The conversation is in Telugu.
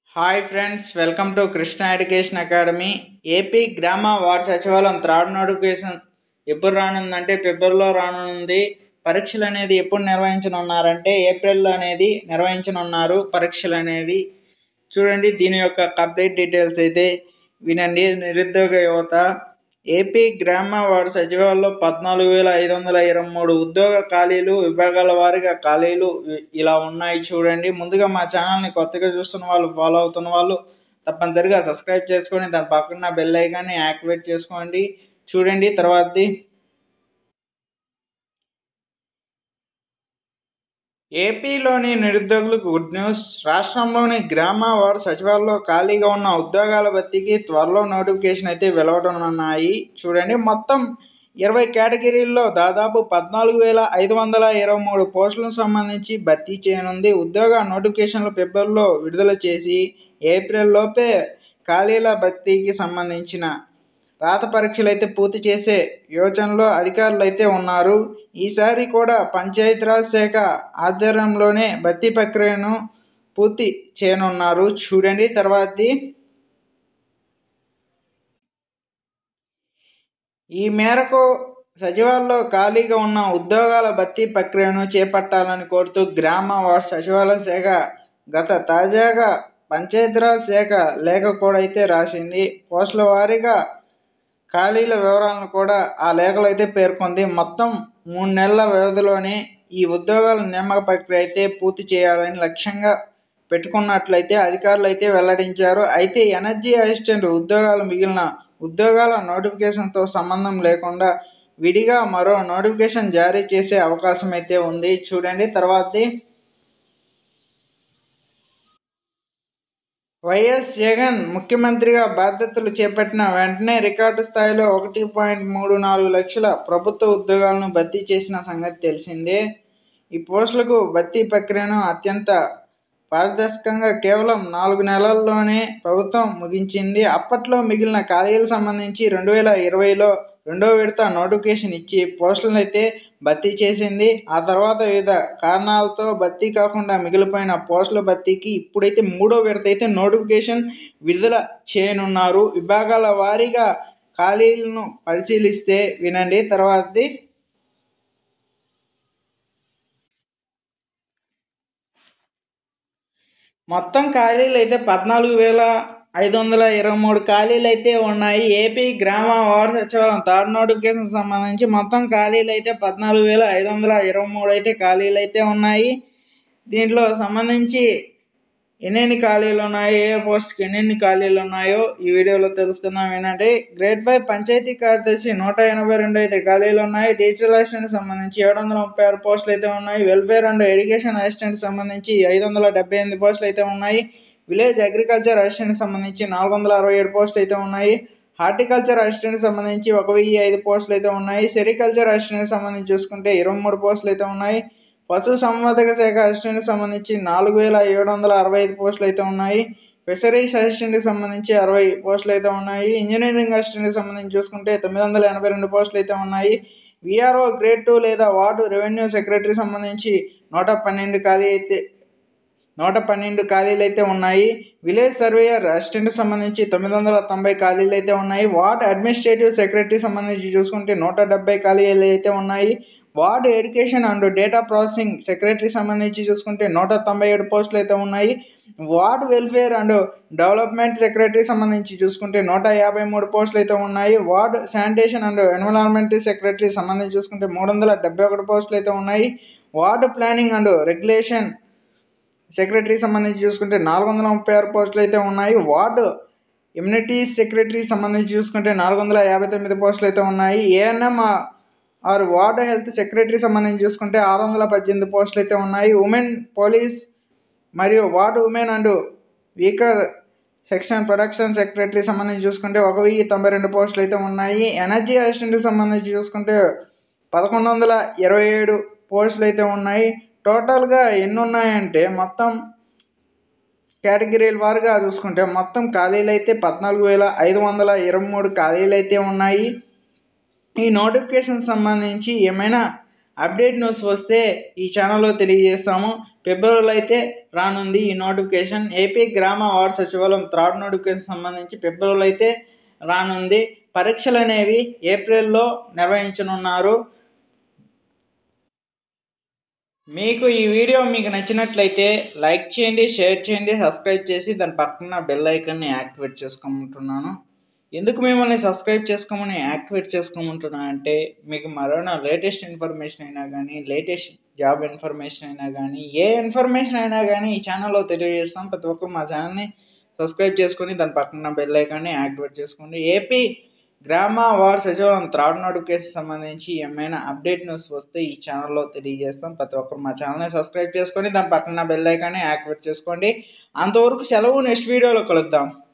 hi friends welcome to Krishna education academy AP గ్రామ వార్డు సచివాలయం థర్డ్ నోటిఫికేషన్ ఎప్పుడు రానుందంటే ఫిబ్రవరిలో రానుంది పరీక్షలు అనేది ఎప్పుడు నిర్వహించనున్నారంటే ఏప్రిల్లో అనేది నిర్వహించనున్నారు పరీక్షలు అనేవి చూడండి దీని యొక్క కంప్లీట్ డీటెయిల్స్ అయితే వినండి నిరుద్యోగ యువత ఏపీ గ్రామ వార్డు సచివాలయంలో పద్నాలుగు వేల ఐదు వందల ఇరవై మూడు ఉద్యోగ ఖాళీలు విభాగాల వారీగా ఖాళీలు ఇ- ఇలా ఉన్నాయి చూడండి ముందుగా మా ఛానల్ని కొత్తగా చూస్తున్న వాళ్ళు ఫాలో అవుతున్న వాళ్ళు తప్పనిసరిగా సబ్స్క్రైబ్ చేసుకొని దాని పక్కన బెల్ ఐకాన్ని యాక్టివేట్ చేసుకోండి చూడండి తర్వాతది ఏపీలోని నిరుద్యోగులకు గుడ్ న్యూస్ రాష్ట్రంలోని గ్రామ వార్డు సచివాలయంలో ఖాళీగా ఉన్న ఉద్యోగాల భర్తీకి త్వరలో నోటిఫికేషన్ అయితే వెలువడనున్నాయి చూడండి మొత్తం ఇరవై కేటగిరీల్లో దాదాపు పద్నాలుగు వేల ఐదు వందల ఇరవై మూడు పోస్టులకు సంబంధించి భర్తీ చేయనుంది ఉద్యోగ నోటిఫికేషన్లు ఫిబ్రవరిలో విడుదల చేసి ఏప్రిల్ లోపే ఖాళీల భర్తీకి సంబంధించిన రాత పరీక్షలు అయితే పూర్తి చేసే యోచనలో అధికారులు అయితే ఉన్నారు ఈసారి కూడా పంచాయతీరాజ్ శాఖ ఆధ్వర్యంలోనే భర్తీ ప్రక్రియను పూర్తి చేయనున్నారు చూడండి తర్వాతది ఈ మేరకు సచివాలయంలో ఖాళీగా ఉన్న ఉద్యోగాల భర్తీ ప్రక్రియను చేపట్టాలని కోరుతూ గ్రామ వార్డు సచివాలయ శాఖ గత తాజాగా పంచాయతీరాజ్ శాఖ లేఖ కూడా అయితే రాసింది పోస్టుల వారీగా ఖాళీల వివరాలను కూడా ఆ లేఖలో అయితే పేర్కొంది మొత్తం మూడు నెలల వ్యవధిలోనే ఈ ఉద్యోగాల నియామక ప్రక్రియ అయితే పూర్తి చేయాలని లక్ష్యంగా పెట్టుకున్నట్లయితే అధికారులు అయితే వెల్లడించారు అయితే ఎనర్జీ అసిస్టెంట్ ఉద్యోగాలు మిగిలిన ఉద్యోగాల నోటిఫికేషన్తో సంబంధం లేకుండా విడిగా మరో నోటిఫికేషన్ జారీ చేసే అవకాశం అయితే ఉంది చూడండి తర్వాతది వైఎస్ జగన్ ముఖ్యమంత్రిగా బాధ్యతలు చేపట్టిన వెంటనే రికార్డు స్థాయిలో ఒకటి పాయింట్ మూడు నాలుగు లక్షల ప్రభుత్వ ఉద్యోగాలను భర్తీ చేసిన సంగతి తెలిసిందే ఈ పోస్టులకు భర్తీ ప్రక్రియను అత్యంత పారదర్శకంగా కేవలం నాలుగు నెలల్లోనే ప్రభుత్వం ముగించింది అప్పట్లో మిగిలిన ఖాళీలకు సంబంధించి రెండు వేల ఇరవైలో రెండో విడత నోటిఫికేషన్ ఇచ్చి పోస్టులను అయితే భర్తీ చేసింది ఆ తర్వాత వివిధ కారణాలతో భర్తీ కాకుండా మిగిలిపోయిన పోస్టుల భర్తీకి ఇప్పుడైతే మూడో విడత అయితే నోటిఫికేషన్ విడుదల చేయనున్నారు విభాగాల వారీగా ఖాళీలను పరిశీలిస్తే వినండి తర్వాతది మొత్తం ఖాళీలు అయితే పద్నాలుగు వేల ఐదు వందల ఇరవై మూడు ఖాళీలు అయితే ఉన్నాయి ఏపీ గ్రామ వార్డు సచివాలయం థర్డ్ నోటిఫికేషన్ సంబంధించి మొత్తం ఖాళీలు అయితే పద్నాలుగు వేల ఐదు వందల ఇరవై మూడు అయితే ఖాళీలు అయితే ఉన్నాయి దీంట్లో సంబంధించి ఎన్నెన్ని ఖాళీలు ఉన్నాయో ఏ పోస్ట్కి ఎన్నెన్ని ఖాళీలు ఉన్నాయో ఈ వీడియోలో తెలుసుకుందాం ఏంటంటే గ్రేడ్ ఫైవ్ పంచాయతీ కార్యదర్శి నూట ఎనభై రెండు అయితే ఖాళీలు ఉన్నాయి డిజిటల్ అసిస్టెంట్ సంబంధించి ఏడు వందల ముప్పై ఆరు పోస్టులు అయితే ఉన్నాయి వెల్ఫేర్ అండ్ ఎడ్యుకేషన్ అసిస్టెంట్ సంబంధించి ఐదు వందల డెబ్బై ఎనిమిది పోస్టులు అయితే ఉన్నాయి విలేజ్ అగ్రికల్చర్ అసిస్టెంట్ సంబంధించి నాలుగు వందల అరవై ఏడు పోస్టులు అయితే ఉన్నాయి హార్టికల్చర్ అసిస్టెంట్ సంబంధించి ఒక వెయ్యి ఐదు పోస్టులు అయితే ఉన్నాయి సెరికల్చర్ అసిస్టెంట్ సంబంధించి చూసుకుంటే ఇరవై మూడు పోస్టులు అయితే ఉన్నాయి పశు సంవర్ధక శాఖ అసిస్టెంట్ సంబంధించి నాలుగు వేల ఏడు వందల అరవై ఐదు పోస్టులు అయితే ఉన్నాయి ఫిషరీస్ అసిస్టెంట్కి సంబంధించి అరవై పోస్టులు అయితే ఉన్నాయి ఇంజనీరింగ్ అసిస్టెంట్కి సంబంధించి చూసుకుంటే తొమ్మిది వందల ఎనభై రెండు పోస్టులు అయితే ఉన్నాయి విఆర్ఓ గ్రేడ్ టూ లేదా వార్డు రెవెన్యూ సెక్రటరీ సంబంధించి నూట పన్నెండు ఖాళీ అయితే నూట పన్నెండు ఖాళీలు అయితే ఉన్నాయి విలేజ్ సర్వేయర్ అసిస్టెంట్ సంబంధించి తొమ్మిది వందల తొంభై ఖాళీలు అయితే ఉన్నాయి వార్డ్ అడ్మినిస్ట్రేటివ్ సెక్రటరీ సంబంధించి చూసుకుంటే నూట డెబ్బై ఖాళీలు అయితే ఉన్నాయి ward education and data processing secretary సంబంధించి చూసుకుంటే నూట తొంభై ఏడు పోస్టులు అయితే ఉన్నాయి ward welfare and development secretary సంబంధించి చూసుకుంటే నూట యాభై మూడు పోస్టులు అయితే ఉన్నాయి ward sanitation and environment secretary సంబంధించి చూసుకుంటే మూడు వందల డెబ్బై ఒకటి పోస్టులు అయితే ఉన్నాయి ward planning and regulation secretary సంబంధించి చూసుకుంటే నాలుగు వందల ముప్పై ఆరు పోస్టులు అయితే ఉన్నాయి వార్డు ఇమ్యూనిటీస్ సెక్రటరీ సంబంధించి చూసుకుంటే నాలుగు వందల యాభై తొమ్మిది పోస్టులు అయితే ఉన్నాయి ANM or ward health secretary సంబంధించి చూసుకుంటే ఆరు వందల పద్దెనిమిది పోస్టులు అయితే ఉన్నాయి ఉమెన్ పోలీస్ మరియు ward women and weaker section production secretary సంబంధించి చూసుకుంటే ఒక వెయ్యి తొంభై రెండు పోస్టులు అయితే ఉన్నాయి ఎనర్జీ అసిస్టెంట్కి సంబంధించి చూసుకుంటే పదకొండు వందల ఇరవై ఏడు పోస్టులు అయితే ఉన్నాయి టోటల్గా ఎన్ని ఉన్నాయంటే మొత్తం కేటగిరీల వారుగా చూసుకుంటే మొత్తం ఖాళీలు అయితే పద్నాలుగు వేల ఐదు వందల ఇరవై మూడు ఖాళీలు అయితే ఉన్నాయి ఈ నోటిఫికేషన్ సంబంధించి ఏమైనా అప్డేట్ న్యూస్ వస్తే ఈ ఛానల్లో తెలియజేస్తాము ఫిబ్రవరిలో అయితే రానుంది ఈ నోటిఫికేషన్ ఏపీ గ్రామ వార్డు సచివాలయం థర్డ్ నోటిఫికేషన్ సంబంధించి ఫిబ్రవరిలో అయితే రానుంది పరీక్షలు అనేవి ఏప్రిల్లో నిర్వహించనున్నారు మీకు ఈ వీడియో మీకు నచ్చినట్లయితే లైక్ చేయండి షేర్ చేయండి సబ్స్క్రైబ్ చేసి దాని పక్కన బెల్ ఐకాన్ని యాక్టివేట్ చేసుకోమంటున్నాను ఎందుకు మిమ్మల్ని సబ్స్క్రైబ్ చేసుకోమని యాక్టివేట్ చేసుకోమంటున్నా అంటే మీకు మరోనా లేటెస్ట్ ఇన్ఫర్మేషన్ అయినా కానీ లేటెస్ట్ జాబ్ ఇన్ఫర్మేషన్ అయినా కానీ ఏ ఇన్ఫర్మేషన్ అయినా కానీ ఈ ఛానల్లో తెలియజేస్తాం ప్రతి ఒక్కరు మా ఛానల్ని సబ్స్క్రైబ్ చేసుకొని దాని పక్కన బెల్ ఐకాన్ని యాక్టివేట్ చేసుకోండి ఏపీ గ్రామ వార్డ్ సచివాలయం థర్డ్ నోటిఫికేషన్ సంబంధించి ఏమైనా అప్డేట్ న్యూస్ వస్తే ఈ ఛానల్లో తెలియజేస్తాం ప్రతి ఒక్కరు మా ఛానల్ని సబ్స్క్రైబ్ చేసుకొని దాని పక్కన బెల్ ఐకాన్ని యాక్టివేట్ చేసుకోండి అంతవరకు సెలవు నెక్స్ట్ వీడియోలో కలుద్దాం